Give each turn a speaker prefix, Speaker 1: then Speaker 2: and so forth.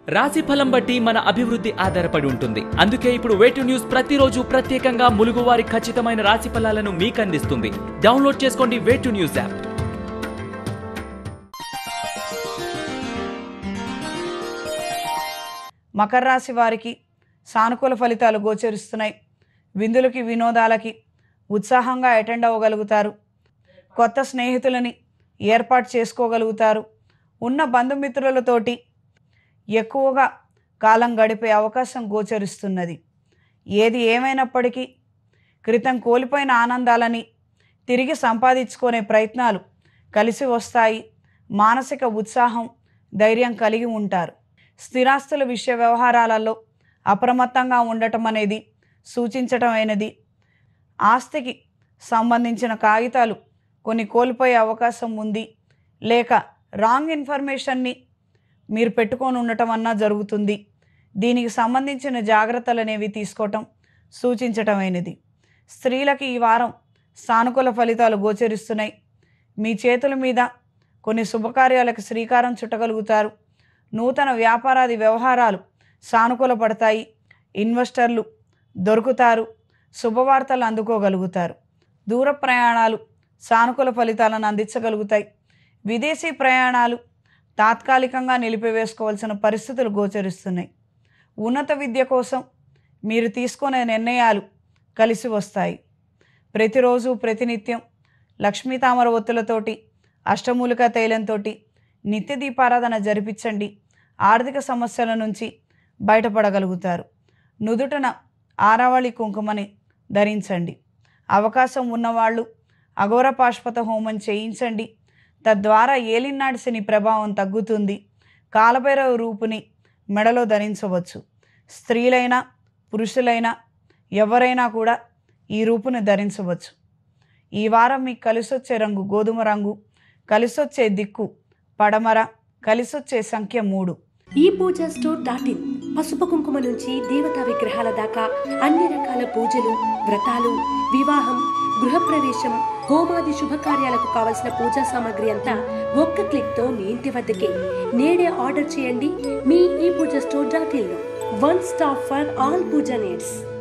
Speaker 1: రాశి ఫలం బట్టి మన అభివృద్ధి ఆధారపడి ఉంటుంది అందుకే ఇప్పుడు వేటు న్యూస్ ప్రతిరోజు ప్రత్యేకంగా ములుగువారి ఖచ్చితమైన రాశి ఫలాలను మీకు అందిస్తుంది డౌన్లోడ్ చేసుకోండి వేటు న్యూస్ యాప్
Speaker 2: మకర రాశి వారికి సానుకూల ఫలితాలు గోచరిస్తున్నాయి విందులకి వినోదాలకి ఉత్సాహంగా అటెండ్ అవ్వగలుగుతారు కొత్త స్నేహితులని ఏర్పాటు చేసుకోగలుగుతారు ఉన్న బంధుమిత్రులతోటి ఎక్కువగా కాలం గడిపే అవకాశం గోచరిస్తున్నది ఏది ఏమైనప్పటికీ క్రితం కోల్పోయిన ఆనందాలని తిరిగి సంపాదించుకునే ప్రయత్నాలు కలిసి వస్తాయి మానసిక ఉత్సాహం ధైర్యం కలిగి ఉంటారు స్థిరాస్తుల విషయ వ్యవహారాలలో అప్రమత్తంగా ఉండటం అనేది సూచించటమైనది ఆస్తికి సంబంధించిన కాగితాలు కొన్ని కోల్పోయే అవకాశం ఉంది లేక రాంగ్ ఇన్ఫర్మేషన్ని మీరు పెట్టుకొని ఉండటం అన్నా జరుగుతుంది దీనికి సంబంధించిన జాగ్రత్తలు అనేవి తీసుకోవటం సూచించటమైనది స్త్రీలకి ఈ వారం సానుకూల ఫలితాలు గోచరిస్తున్నాయి మీ చేతుల మీద కొన్ని శుభకార్యాలకు శ్రీకారం చుట్టగలుగుతారు నూతన వ్యాపారాది వ్యవహారాలు సానుకూల పడతాయి ఇన్వెస్టర్లు దొరుకుతారు శుభవార్తలు అందుకోగలుగుతారు దూర ప్రయాణాలు సానుకూల ఫలితాలను అందించగలుగుతాయి విదేశీ ప్రయాణాలు తాత్కాలికంగా నిలిపివేసుకోవాల్సిన పరిస్థితులు గోచరిస్తున్నాయి ఉన్నత విద్య కోసం మీరు తీసుకునే నిర్ణయాలు కలిసి వస్తాయి ప్రతిరోజు ప్రతినిత్యం లక్ష్మీ తామర ఒత్తులతోటి అష్టమూలిక తైలంతో నిత్య దీపారాధన జరిపించండి ఆర్థిక సమస్యల నుంచి బయటపడగలుగుతారు నుదుటన ఆరావళి కుంకుమని ధరించండి అవకాశం ఉన్నవాళ్ళు అఘోర పాష్పత హోమం చేయించండి తద్వారా ఏలినాటి శని ప్రభావం తగ్గుతుంది కాలభైరవ రూపుని మెడలో ధరించవచ్చు స్త్రీలైనా పురుషులైనా ఎవరైనా కూడా ఈ రూపుని ధరించవచ్చు ఈ వారం మీకు కలిసొచ్చే రంగు గోధుమ రంగు కలిసొచ్చే దిక్కు పడమర కలిసొచ్చే సంఖ్య మూడు
Speaker 3: ఈ పూజ స్టోర్ డాట్ ఇన్ పసుపు కుంకుమ నుంచి దేవతా విగ్రహాల దాకా అన్ని రకాల పూజలు వ్రతాలు వివాహం గృహప్రవేశం హోమాది శుభకార్యాలకు కావలసిన పూజా సామాగ్రి అంతా ఒక్క క్లిక్ తో మీ ఇంటి వద్దకే నేడే ఆర్డర్ చేయండి మీ ఈ పూజ స్టోర్ డాట్ ఇన్ లో one stop for all pooja needs